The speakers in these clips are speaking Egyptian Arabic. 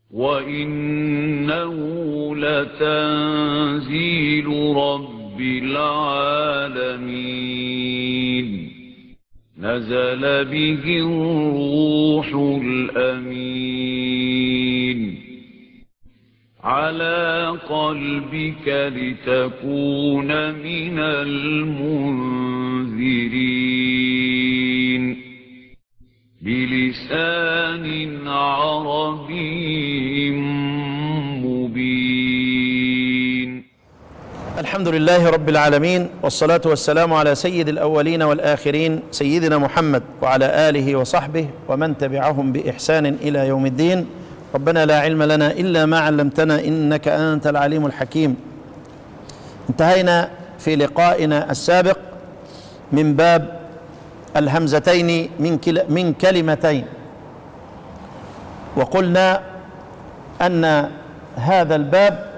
وإنه لتنزيل رب العالمين نزل به الروح الأمين على قلبك لتكون من المنذرين بلسان عربي مبين الحمد لله رب العالمين والصلاة والسلام على سيد الأولين والآخرين سيدنا محمد وعلى آله وصحبه ومن تبعهم بإحسان إلى يوم الدين ربنا لا علم لنا إلا ما علمتنا إنك أنت العليم الحكيم انتهينا في لقائنا السابق من باب الهمزتين من كل من كلمتين وقلنا أن هذا الباب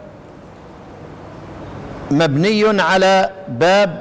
مبني على باب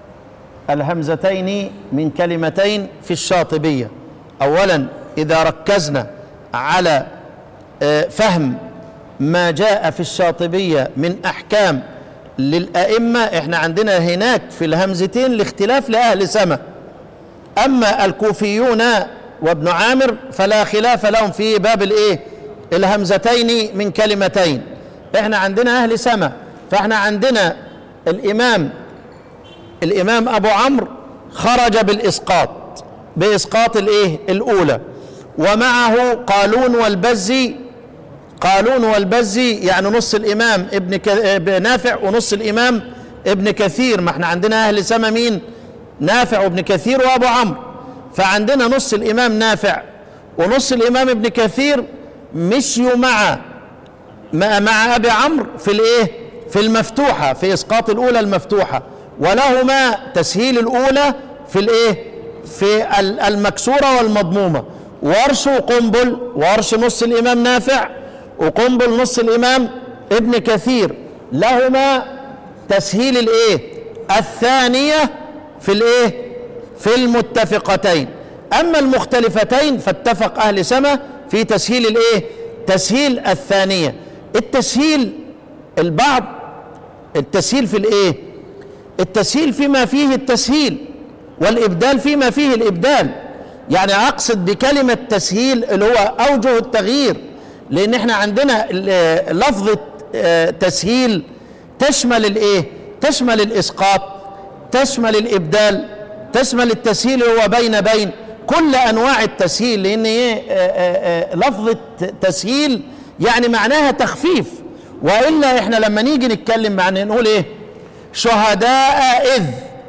الهمزتين من كلمتين في الشاطبية أولا إذا ركزنا على فهم ما جاء في الشاطبية من أحكام للأئمة احنا عندنا هناك في الهمزتين الاختلاف لأهل سما أما الكوفيون وابن عامر فلا خلاف لهم في باب الايه الهمزتين من كلمتين احنا عندنا أهل سما فاحنا عندنا الإمام الإمام أبو عمرو خرج بالإسقاط بإسقاط الايه الأولى ومعه قالون والبزي قالون والبزي يعني نص الامام ابن ك... نافع ونص الامام ابن كثير ما احنا عندنا اهل سما مين نافع وابن كثير وابو عمرو فعندنا نص الامام نافع ونص الامام ابن كثير مشيوا مع مع, مع ابي عمرو في الايه في المفتوحه في اسقاط الاولى المفتوحه ولهما تسهيل الاولى في الايه في المكسوره والمضمومه ورش وقنبل ورش نص الامام نافع وقنبل نص الامام ابن كثير لهما تسهيل الايه الثانيه في الايه في المتفقتين اما المختلفتين فاتفق اهل سما في تسهيل الايه تسهيل الثانيه التسهيل البعض التسهيل في الايه التسهيل فيما فيه التسهيل والابدال فيما فيه الابدال يعني اقصد بكلمه تسهيل اللي هو اوجه التغيير لان احنا عندنا لفظه تسهيل تشمل الايه تشمل الاسقاط تشمل الابدال تشمل التسهيل هو بين بين كل انواع التسهيل لان ايه لفظه تسهيل يعني معناها تخفيف والا احنا لما نيجي نتكلم معناه نقول ايه شهداء اذ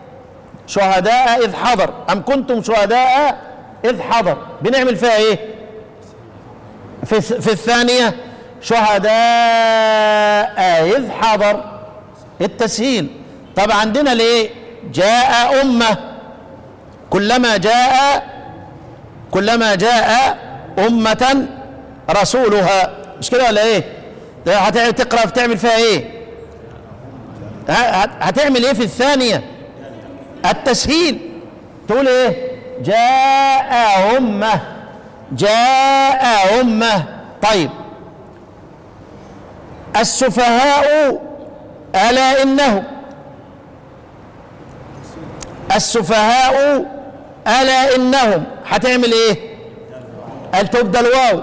شهداء اذ حضر ام كنتم شهداء اذ حضر بنعمل فيها ايه في, في الثانية شهداء إذ حضر التسهيل طب عندنا ليه جاء أمة كلما جاء كلما جاء أمة رسولها مش كده ولا ايه هتقرأ تعمل فيها ايه هتعمل ايه في الثانية التسهيل تقول ايه جاء أمة جاء أمة طيب السفهاء ألا إنهم السفهاء ألا إنهم هتعمل إيه؟ قال تبدأ الواو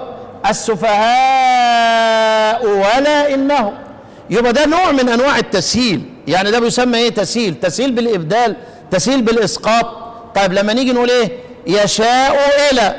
السفهاء ولا إنهم يبقى ده نوع من أنواع التسهيل يعني ده بيسمى إيه تسهيل تسهيل بالإبدال تسهيل بالإسقاط طيب لما نيجي نقول إيه يشاء إلى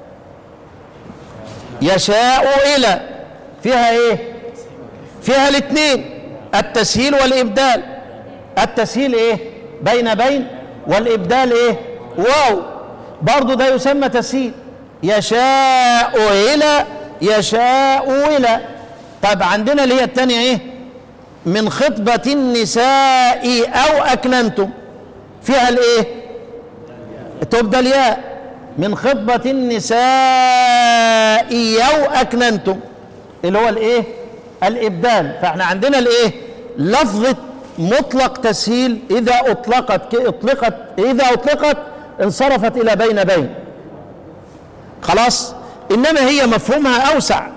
يشاء إلى فيها إيه فيها الاثنين التسهيل والإبدال التسهيل إيه بين بين والإبدال إيه واو برضو ده يسمى تسهيل يشاء إلى يشاء إلى طب عندنا اللي هي الثانية إيه من خطبة النساء أو أكننتم فيها الإيه تبدأ الياء من خطبة النساء أو أكننتم اللي هو الإيه الإبدال فإحنا عندنا الإيه لفظة مطلق تسهيل إذا أطلقت أطلقت إذا أطلقت انصرفت إلى بين بين خلاص إنما هي مفهومها أوسع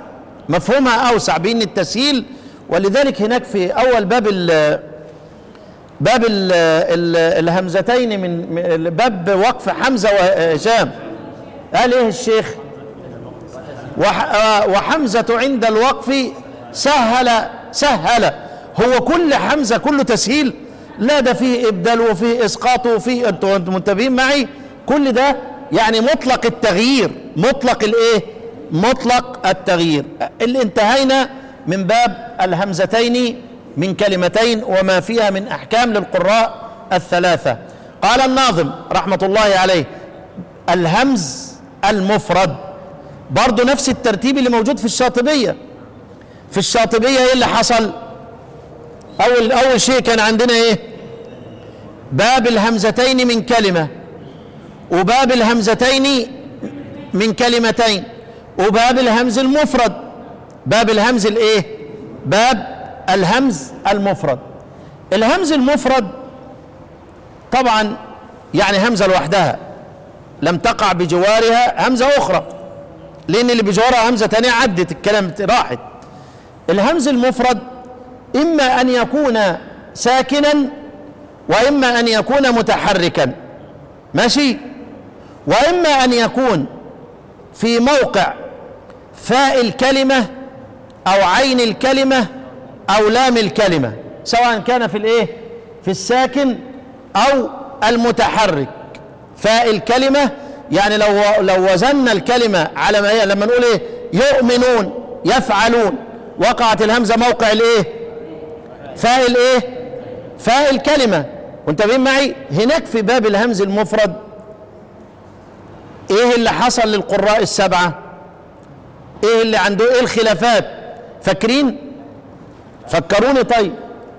مفهومها اوسع بان التسهيل ولذلك هناك في اول باب ال باب ال ال الهمزتين من من- باب وقف حمزه وهشام قال ايه الشيخ وح آه، وحمزه عند الوقف سهل سهل هو كل حمزه كله تسهيل لا ده فيه ابدال وفيه اسقاط وفيه انتوا أنتوا منتبهين معي كل ده يعني مطلق التغيير مطلق الايه مطلق التغيير اللي انتهينا من باب الهمزتين من كلمتين وما فيها من احكام للقراء الثلاثه قال الناظم رحمه الله عليه الهمز المفرد برضه نفس الترتيب اللي موجود في الشاطبيه في الشاطبيه ايه اللي حصل اول اول شيء كان عندنا ايه باب الهمزتين من كلمه وباب الهمزتين من كلمتين وباب الهمز المفرد باب الهمز الايه باب الهمز المفرد الهمز المفرد طبعا يعني همزه لوحدها لم تقع بجوارها همزه اخرى لان اللي بجوارها همزه ثانيه عدت الكلام راحت الهمز المفرد اما ان يكون ساكنا واما ان يكون متحركا ماشي واما ان يكون في موقع فاء الكلمه او عين الكلمه او لام الكلمه سواء كان في الايه في الساكن او المتحرك فاء الكلمه يعني لو لو وزنا الكلمه على ما هي لما نقول ايه يؤمنون يفعلون وقعت الهمزه موقع الايه فاء الايه فاء الكلمه وانتبهين معي هناك في باب الهمز المفرد ايه اللي حصل للقراء السبعه ايه اللي عنده ايه الخلافات فاكرين فكروني طيب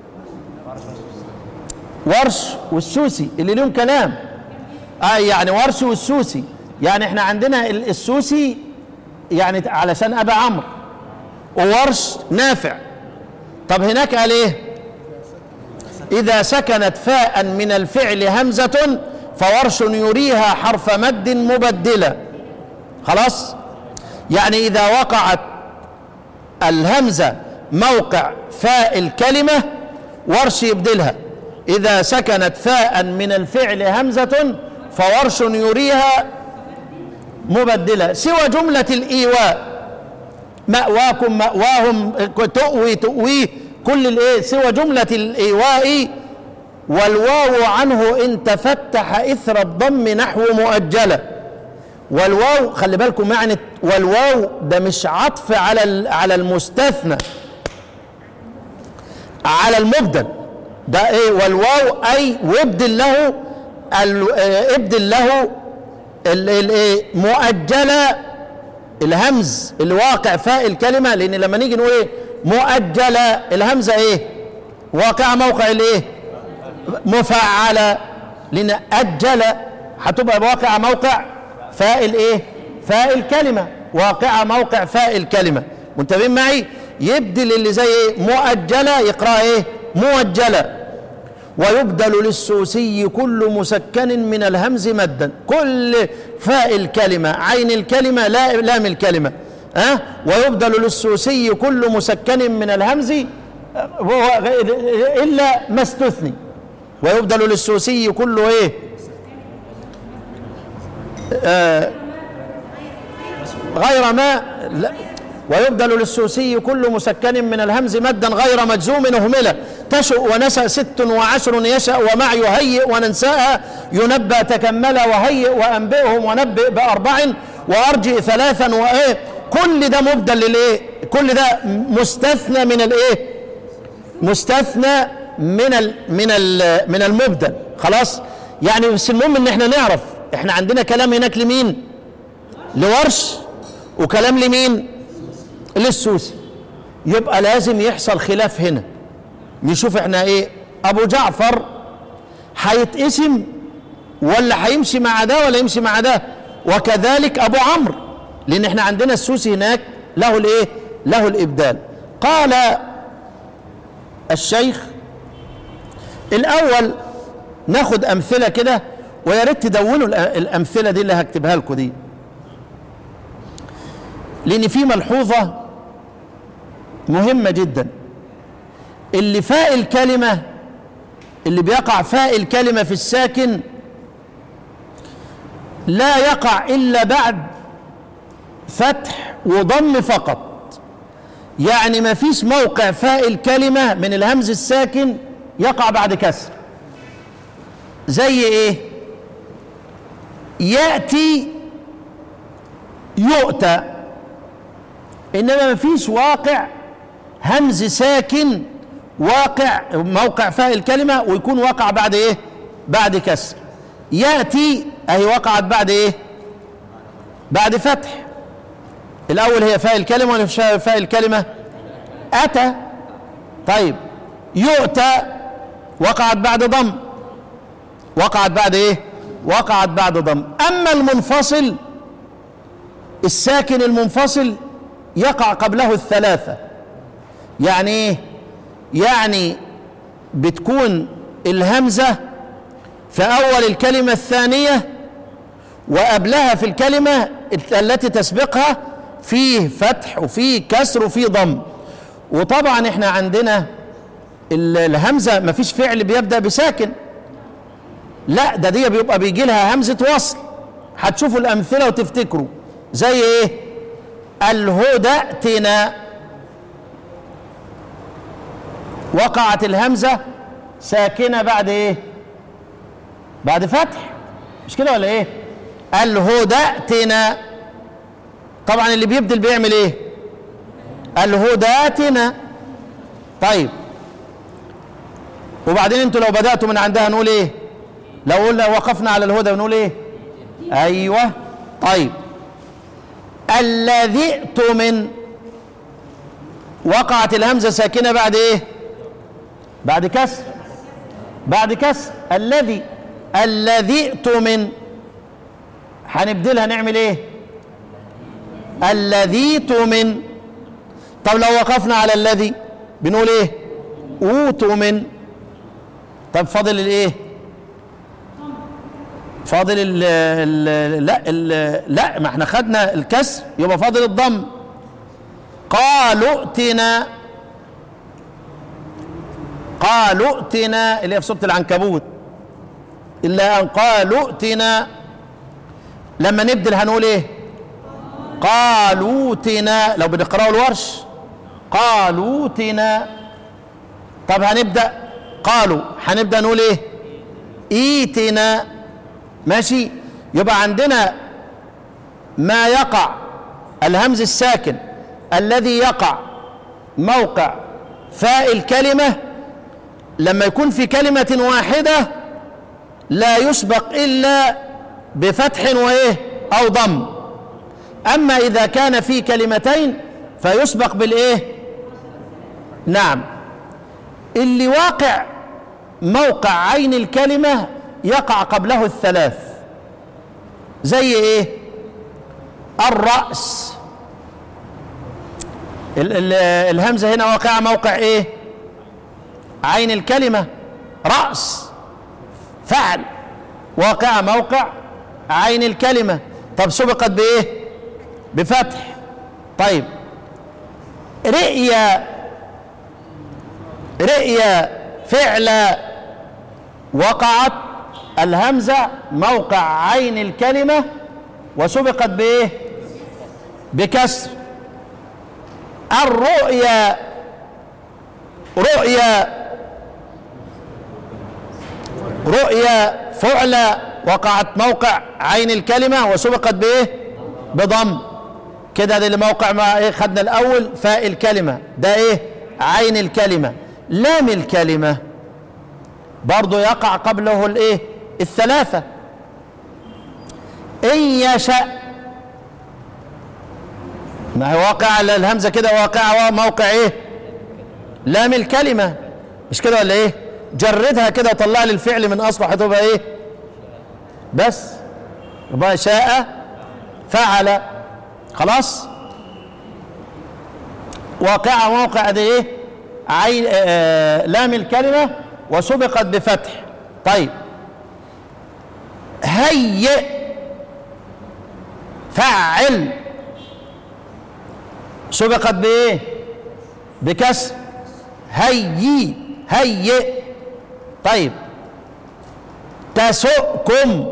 ورش والسوسي اللي لهم كلام اه يعني ورش والسوسي يعني احنا عندنا ال- السوسي يعني علشان ابا عمرو وورش نافع طب هناك قال ايه اذا سكنت فاء من الفعل همزه فورش يريها حرف مد مبدلا خلاص يعني اذا وقعت الهمزه موقع فاء الكلمه ورش يبدلها اذا سكنت فاء من الفعل همزه فورش يريها مبدله سوى جمله الايواء مأواكم مأواهم تؤوي تؤويه كل الايه سوى جملة الإيواء والواو عنه إن تفتح إثر الضم نحو مؤجلة والواو خلي بالكم معنى والواو ده مش عطف على ال- على المستثنى على المبدل ده ايه والواو اي وابدل له ال- آه، ابدل له ال- الايه مؤجله الهمز اللي واقع فاء الكلمه لان لما نيجي نقول ايه مؤجله الهمزه ايه واقع موقع الايه مفعله لان اجل هتبقى واقع موقع فاء الايه فاء الكلمه واقع موقع فاء الكلمه منتبهين معي يبدل اللي زي ايه مؤجله يقرا ايه موجله ويبدل للسوسي كل مسكن من الهمز مدا كل فاء الكلمة عين الكلمة لا لام الكلمة ها أه؟ ويبدل للسوسي كل مسكن من الهمز آه، هو غير- إلا ما استثني ويبدل للسوسي كل إيه آه غير ما لا ويبدل للسوسي كل مسكن من الهمز مدا غير مجزوم اهمله تشؤ ونسأ ست وعشر يشأ ومع يهيئ وننساها ينبأ تكمل وهيئ وأنبئهم ونبئ بأربع وأرجئ ثلاثا وإيه كل ده مبدل للإيه كل ده مستثنى من الإيه مستثنى من ال من ال من المبدل خلاص يعني بس المهم ان احنا نعرف احنا عندنا كلام هناك لمين لورش وكلام لمين للسوسي يبقى لازم يحصل خلاف هنا نشوف احنا ايه ابو جعفر هيتقسم ولا هيمشي مع ده ولا يمشي مع ده وكذلك ابو عمرو لان احنا عندنا السوسي هناك له الايه له الابدال قال الشيخ الاول ناخد امثله كده ويا ريت تدونوا الأ- الامثله دي اللي هكتبها لكم دي لان في ملحوظه مهمة جدا اللي فاء الكلمة اللي بيقع فاء الكلمة في الساكن لا يقع إلا بعد فتح وضم فقط يعني ما فيش موقع فاء الكلمة من الهمز الساكن يقع بعد كسر زي ايه يأتي يؤتى انما ما فيش واقع همز ساكن واقع موقع فاء الكلمة ويكون وقع بعد ايه بعد كسر يأتي اهي وقعت بعد ايه بعد فتح الاول هي فاء الكلمة ولا مش فاء الكلمة اتى طيب يؤتى وقعت بعد ضم وقعت بعد ايه وقعت بعد ضم اما المنفصل الساكن المنفصل يقع قبله الثلاثة يعني ايه يعني بتكون الهمزة في أول الكلمة الثانية وقبلها في الكلمة التي تسبقها فيه فتح وفيه كسر وفيه ضم وطبعا احنا عندنا ال- الهمزة مفيش فعل بيبدأ بساكن لا ده دي بيبقى بيجي لها همزة وصل هتشوفوا الأمثلة وتفتكروا زي ايه الهدى ائتنا وقعت الهمزة ساكنة بعد ايه بعد فتح مش كده ولا ايه الهدى ائتنا طبعا اللي بيبدل بيعمل ايه الهداتنا طيب وبعدين انتوا لو بدأتوا من عندها نقول ايه لو قلنا وقفنا على الهدى نقول ايه ايوه طيب الذي ائتمن وقعت الهمزة ساكنة بعد ايه بعد كسر بعد كسر الذي الذي ائتمن هنبدلها نعمل ايه الذي تؤمن طب لو وقفنا على الذي بنقول ايه اوتمن طب فاضل الايه فاضل ال ال لا ال لا ما احنا خدنا الكسر يبقى فاضل الضم قالوا ائتنا قالوا ائتنا اللي هي في سوره العنكبوت الا ان قالوا ائتنا لما نبدل هنقول ايه قالوتنا لو بنقراه الورش قالوتنا طب هنبدا قالوا هنبدا نقول ايه ايتنا ماشي يبقى عندنا ما يقع الهمز الساكن الذي يقع موقع فاء الكلمه لما يكون في كلمه واحده لا يسبق الا بفتح وايه او ضم اما اذا كان في كلمتين فيسبق بالايه نعم اللي واقع موقع عين الكلمه يقع قبله الثلاث زي ايه الراس ال ال الهمزه هنا واقعه موقع ايه عين الكلمه راس فعل واقعه موقع عين الكلمه طب سبقت بايه بفتح طيب رئيا رئيا فعل وقعت الهمزة موقع عين الكلمة وسبقت بإيه بكسر الرؤيا رؤيا رؤيا فعل وقعت موقع عين الكلمة وسبقت بإيه بضم كده ده اللي موقع ما ايه خدنا الاول فاء الكلمه ده ايه عين الكلمه لام الكلمه برضه يقع قبله الايه الثلاثه ان يشاء ما هي واقع الهمزه كده واقع موقع ايه لام الكلمه مش كده ولا ايه جردها كده وطلع لي الفعل من اصله هتبقى ايه بس يبقى شاء فعل خلاص واقع موقع دي ايه عين آه لام الكلمة وسبقت بفتح طيب هيئ فعل سبقت بايه بكسر هيي هيئ طيب تسؤكم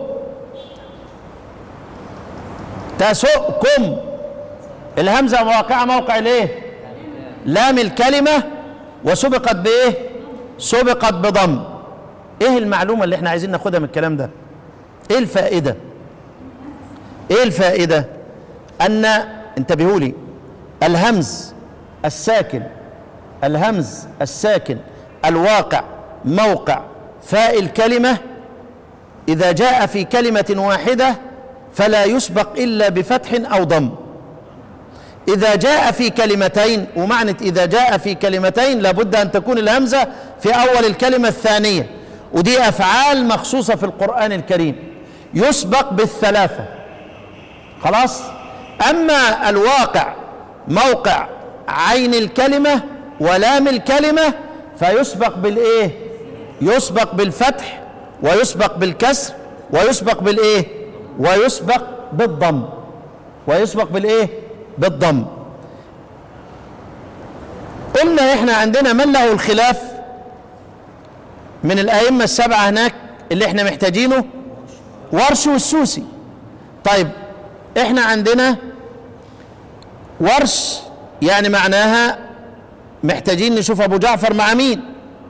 تسؤكم الهمزة واقعة موقع الايه لام الكلمة وسبقت بايه سبقت بضم ايه المعلومة اللي احنا عايزين ناخدها من الكلام ده ايه الفائدة ايه الفائدة ان انتبهوا لي الهمز الساكن الهمز الساكن الواقع موقع فاء الكلمة إذا جاء في كلمة واحدة فلا يسبق إلا بفتح أو ضم إذا جاء في كلمتين ومعنى إذا جاء في كلمتين لابد أن تكون الهمزة في أول الكلمة الثانية ودي أفعال مخصوصة في القرآن الكريم يسبق بالثلاثة خلاص أما الواقع موقع عين الكلمة ولام الكلمة فيسبق بالإيه يسبق بالفتح ويسبق بالكسر ويسبق بالإيه ويسبق بالضم ويسبق بالإيه بالضم قلنا احنا عندنا من له الخلاف من الأئمة السبعة هناك اللي احنا محتاجينه ورش والسوسي طيب احنا عندنا ورش يعني معناها محتاجين نشوف ابو جعفر مع مين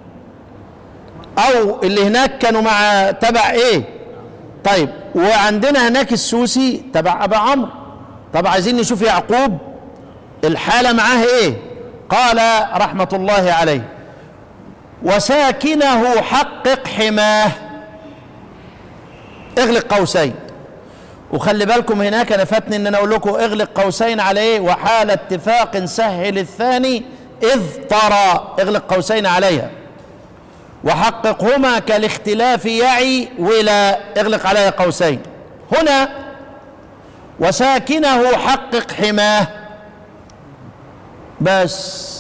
او اللي هناك كانوا مع تبع ايه طيب وعندنا هناك السوسي تبع ابا عمرو طب عايزين نشوف يعقوب الحالة معاه ايه قال رحمة الله عليه وساكنه حقق حماه اغلق قوسين وخلي بالكم هناك انا فاتني ان انا اقول لكم اغلق قوسين على ايه وحال اتفاق سهل الثاني اذ ترى اغلق قوسين عليها وحققهما كالاختلاف يعي ولا اغلق عليها قوسين هنا وساكنه حقق حماه بس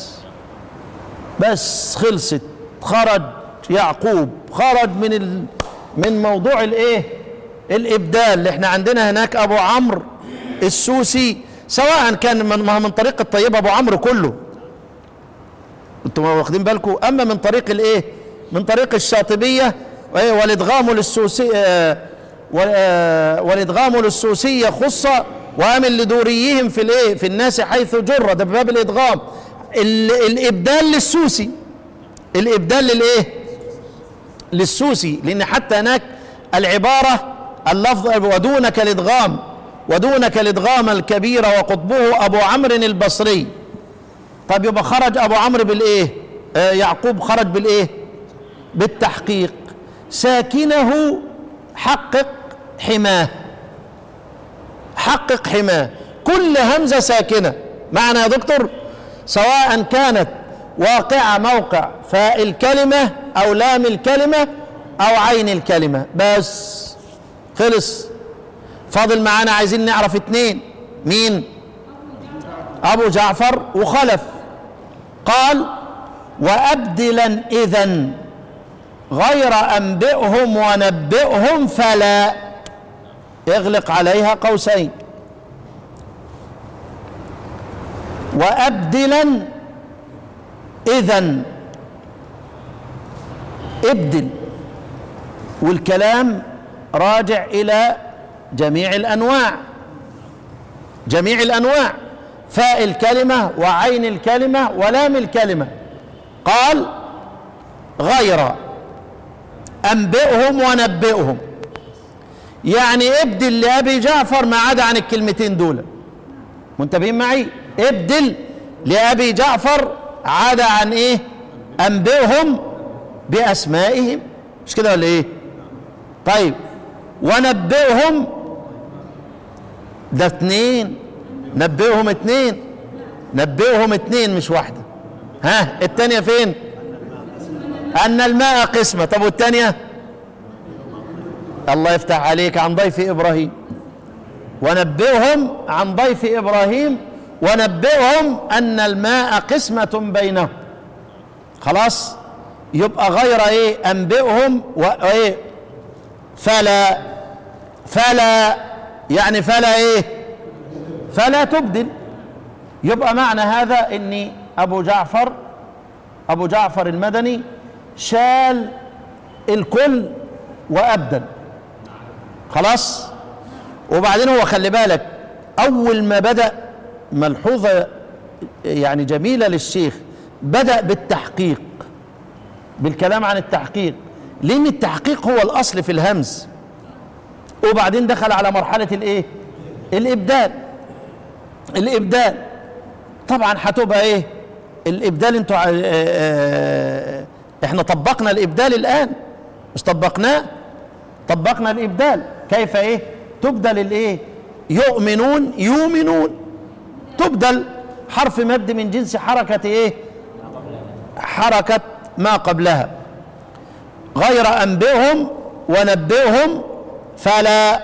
بس خلصت خرج يعقوب خرج من ال من موضوع الايه الابدال اللي احنا عندنا هناك ابو عمرو السوسي سواء كان من ما من طريق الطيب ابو عمرو كله انتم واخدين بالكم اما من طريق الايه من طريق الشاطبيه والادغام للسوسي آه والادغام للسوسيه خصه وامن لدوريهم في الايه في الناس حيث جر ده بباب الادغام الابدال للسوسي الابدال للايه للسوسي لان حتى هناك العباره اللفظ ودونك الادغام ودونك الادغام الكبير وقطبه ابو عمرو البصري طب يبقى خرج ابو عمرو بالايه آه يعقوب خرج بالايه بالتحقيق ساكنه حقق حماه حقق حماه كل همزه ساكنه معنى يا دكتور سواء كانت واقعه موقع فاء الكلمه او لام الكلمه او عين الكلمه بس خلص فاضل معانا عايزين نعرف اتنين مين ابو جعفر وخلف قال وابدلا اذا غير انبئهم ونبئهم فلا اغلق عليها قوسين وابدلا اذا ابدل والكلام راجع الى جميع الانواع جميع الانواع فاء الكلمه وعين الكلمه ولام الكلمه قال غير انبئهم ونبئهم يعني ابدل لابي جعفر ما عدا عن الكلمتين دول منتبهين معي ابدل لابي جعفر عدا عن ايه انبئهم باسمائهم مش كده ولا ايه طيب ونبئهم ده اتنين نبئهم اتنين نبئهم اتنين مش واحدة ها التانية فين أن الماء قسمة طب والتانية الله يفتح عليك عن ضيف إبراهيم ونبئهم عن ضيف إبراهيم ونبئهم أن الماء قسمة بينهم خلاص يبقى غير ايه انبئهم وايه فلا فلا يعني فلا ايه فلا تبدل يبقى معنى هذا ان ابو جعفر ابو جعفر المدني شال الكل وابدل خلاص وبعدين هو خلي بالك اول ما بدا ملحوظه يعني جميله للشيخ بدا بالتحقيق بالكلام عن التحقيق لان التحقيق هو الاصل في الهمز وبعدين دخل على مرحله الايه الابدال الابدال طبعا هتبقى ايه الابدال انتوا ع- آه، آه، احنا طبقنا الابدال الان مش طبقناه طبقنا الابدال كيف ايه تبدل الايه يؤمنون يؤمنون تبدل حرف مد من جنس حركة ايه حركة ما قبلها غير أنبئهم ونبئهم فلا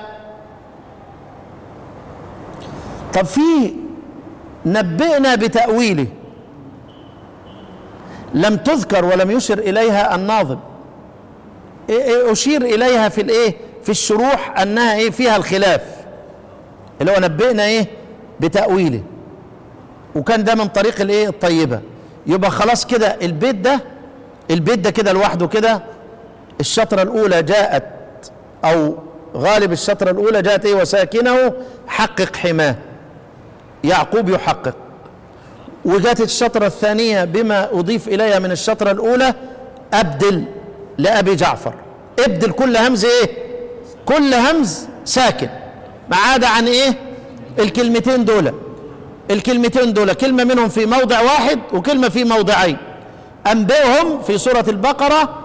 طب في نبئنا بتأويله لم تذكر ولم يشر إليها الناظم إيه- إيه أشير إليها في الإيه في الشروح أنها إيه فيها الخلاف اللي هو نبئنا إيه بتأويله وكان ده من طريق الإيه الطيبة يبقى خلاص كده البيت ده البيت ده كده لوحده كده الشطرة الأولى جاءت أو غالب الشطرة الأولى جاءت إيه وساكنه حقق حماه يعقوب يحقق وجاءت الشطرة الثانية بما أضيف إليها من الشطرة الأولى أبدل لأبي جعفر ابدل كل همز إيه كل همز ساكن ما عدا عن إيه الكلمتين دول الكلمتين دول كلمة منهم في موضع واحد وكلمة في موضعين أنبئهم في سورة البقرة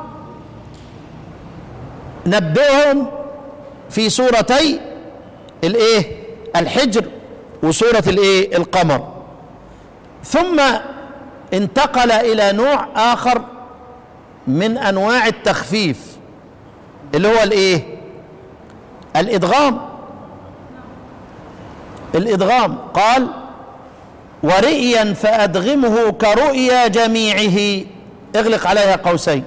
نبئهم في سورتي الايه الحجر وسورة الايه القمر ثم انتقل الى نوع اخر من انواع التخفيف اللي هو الايه الادغام الادغام قال ورئيا فادغمه كرؤيا جميعه اغلق عليها قوسين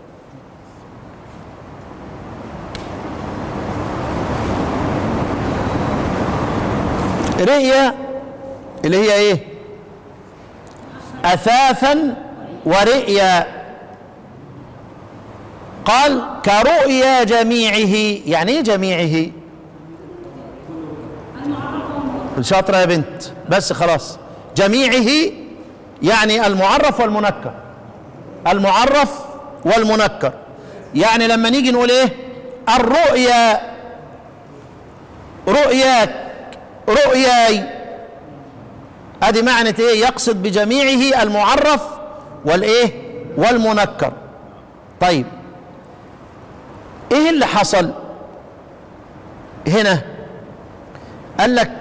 رئيا اللي هي ايه اثاثا ورئيا قال كرؤيا جميعه يعني ايه جميعه شاطره يا بنت بس خلاص جميعه يعني المعرف والمنكر المعرف والمنكر يعني لما نيجي نقول ايه الرؤيا رؤياك رؤياي ادي معنى ايه يقصد بجميعه المعرف والايه والمنكر طيب ايه اللي حصل هنا قال لك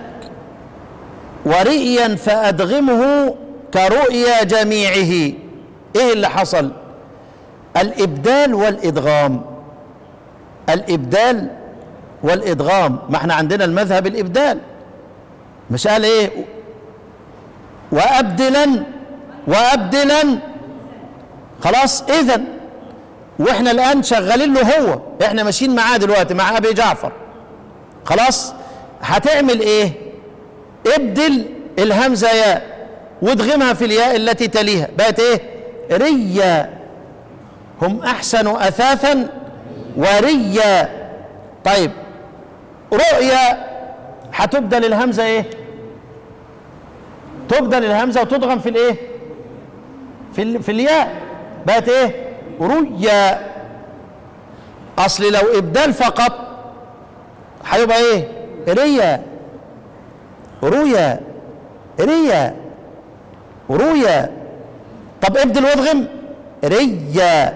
ورئيا فادغمه كرؤيا جميعه ايه اللي حصل الابدال والادغام الابدال والادغام ما احنا عندنا المذهب الابدال مش قال ايه وابدلا وابدلا خلاص اذا واحنا الان شغالين له هو احنا ماشيين معاه دلوقتي مع ابي جعفر خلاص هتعمل ايه ابدل الهمزه ياء وادغمها في الياء التي تليها بقت ايه ريا هم احسن اثاثا وريا طيب رؤيا هتبدل الهمزه ايه تبدل الهمزه وتضغم في الايه في ال... في الياء بقت ايه رؤيا اصل لو ابدال فقط هيبقى ايه ريا رؤيا ريا رؤيا طب ابدل وادغم ريا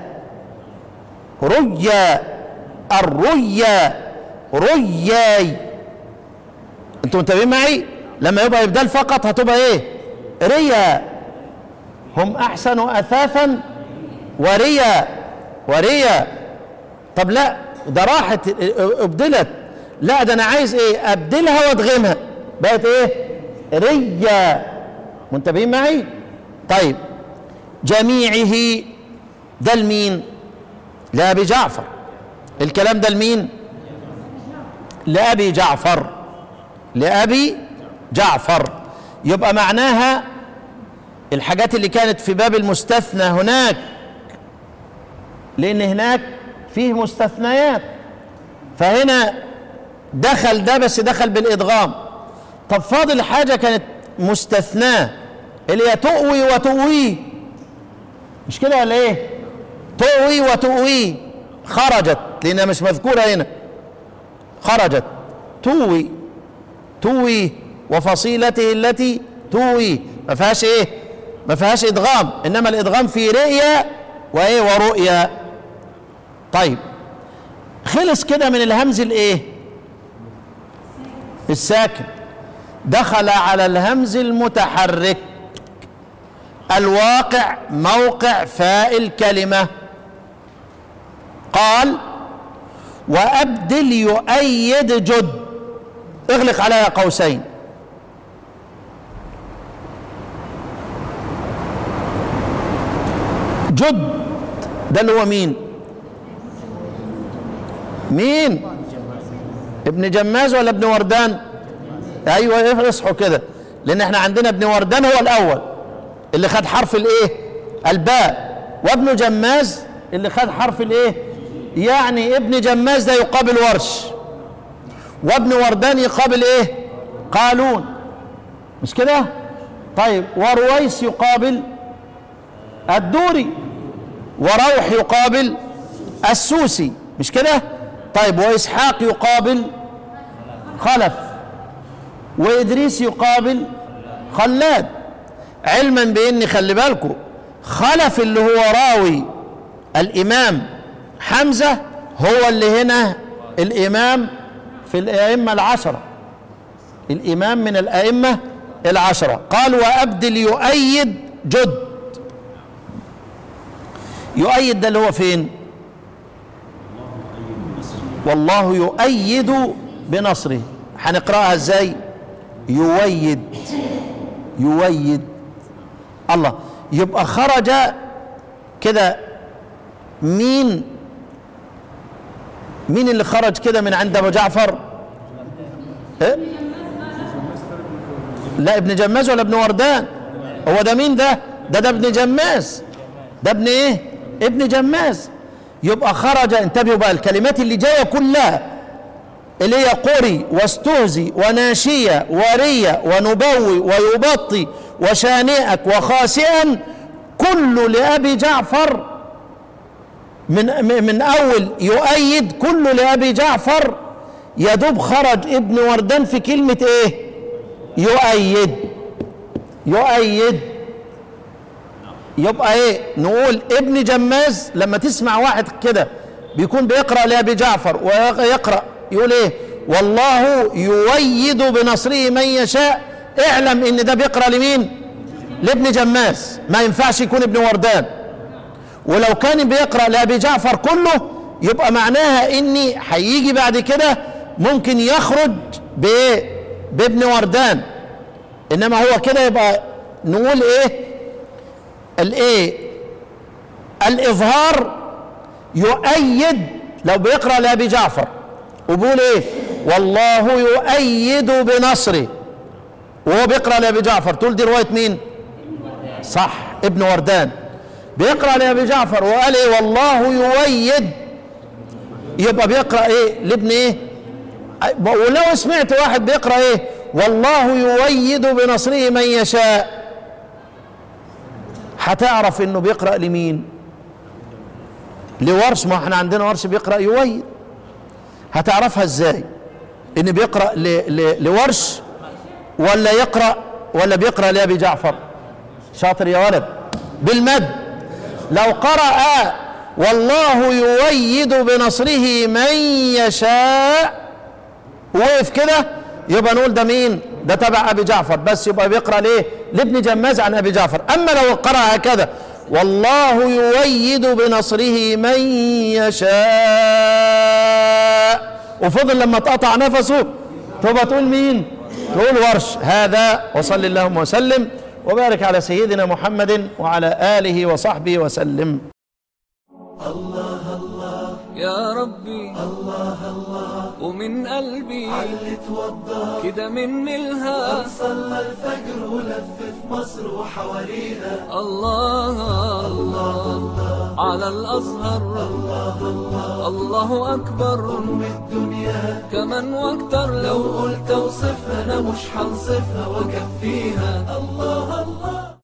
رؤيا الرؤيا رؤياي انتوا منتبهين معي لما يبقى ابدال فقط هتبقى ايه ريا هم احسن اثاثا وريا وريا طب لا ده راحت ابدلت لا ده انا عايز ايه ابدلها وادغمها بقت ايه ريا منتبهين معي طيب جميعه ده لمين لابي جعفر الكلام ده لمين لابي جعفر لابي جعفر يبقى معناها الحاجات اللي كانت في باب المستثنى هناك لان هناك فيه مستثنيات فهنا دخل ده بس دخل بالادغام طب فاضل حاجه كانت مستثناه اللي هي تؤوي وتؤويه مش كده ولا ايه تؤوي وتؤويه خرجت لانها مش مذكوره هنا خرجت توي توي وفصيلته التي توي ما فيهاش ايه ما فيهاش ادغام انما الادغام في رؤيا وايه ورؤيا طيب خلص كده من الهمز الايه الساكن دخل على الهمز المتحرك الواقع موقع فاء الكلمه قال وابدل يؤيد جد اغلق عليها قوسين جد ده اللي هو مين مين ابن جماز ولا ابن وردان ايوه اصحوا كده لان احنا عندنا ابن وردان هو الاول اللي خد حرف الايه الباء وابن جماز اللي خد حرف الايه يعني ابن جماز ده يقابل ورش وابن وردان يقابل ايه قالون مش كده طيب ورويس يقابل الدوري وروح يقابل السوسي مش كده طيب واسحاق يقابل خلف وادريس يقابل خلاد علما بان خلي بالكم خلف اللي هو راوي الامام حمزه هو اللي هنا الامام في الائمه العشره الامام من الائمه العشره قال وابدل يؤيد جد يؤيد ده اللي هو فين والله يؤيد بنصره هنقراها ازاي يويد يويد الله يبقى خرج كده مين مين اللي خرج كده من عند ابو جعفر إيه؟ لا ابن جماز ولا ابن وردان هو ده مين ده ده ده ابن جماز ده ابن ايه ابن جماز يبقى خرج انتبهوا بقى الكلمات اللي جايه كلها اللي هي قري واستهزي وناشية ورية ونبوي ويبطي وشانئك وخاسئا كل لأبي جعفر من من أول يؤيد كل لأبي جعفر يدوب خرج ابن وردان في كلمة إيه؟ يؤيد يؤيد يبقى ايه نقول ابن جماز لما تسمع واحد كده بيكون بيقرا لابي جعفر ويقرا يقول ايه والله يؤيد بنصره من يشاء اعلم ان ده بيقرا لمين لابن جماز ما ينفعش يكون ابن وردان ولو كان بيقرا لابي جعفر كله يبقى معناها اني هيجي بعد كده ممكن يخرج بايه بابن وردان انما هو كده يبقى نقول ايه الايه الاظهار يؤيد لو بيقرا لابي جعفر وبيقول ايه والله يؤيد بنصره وهو بيقرا لابي جعفر تقول دي روايه مين صح ابن وردان بيقرا لابي جعفر وقال ايه والله يؤيد يبقى بيقرا ايه لابن ايه ولو سمعت واحد بيقرا ايه والله يؤيد بنصره من يشاء هتعرف انه بيقرا لمين لورش ما احنا عندنا ورش بيقرا يويد هتعرفها ازاي ان بيقرا ل... ل... لورش ولا يقرا ولا بيقرا لابي جعفر شاطر يا ولد بالمد لو قرأ والله يؤيد بنصره من يشاء وقف كده يبقى نقول ده مين ده تبع ابي جعفر بس يبقى بيقرا ليه لابن جماز عن ابي جعفر اما لو قرا هكذا والله يؤيد بنصره من يشاء وفضل لما تقطع نفسه تبقى تقول مين تقول ورش هذا وصل اللهم وسلم وبارك على سيدنا محمد وعلى اله وصحبه وسلم الله الله يا ربي الله الله ومن قلبي اللي توضى كده من ملها صلى الفجر ولف في مصر وحواليها الله الله على الأزهر الله أكبر أم الدنيا كمان واكتر لو لو قلت اوصفها انا مش هنصفها واكفيها الله الله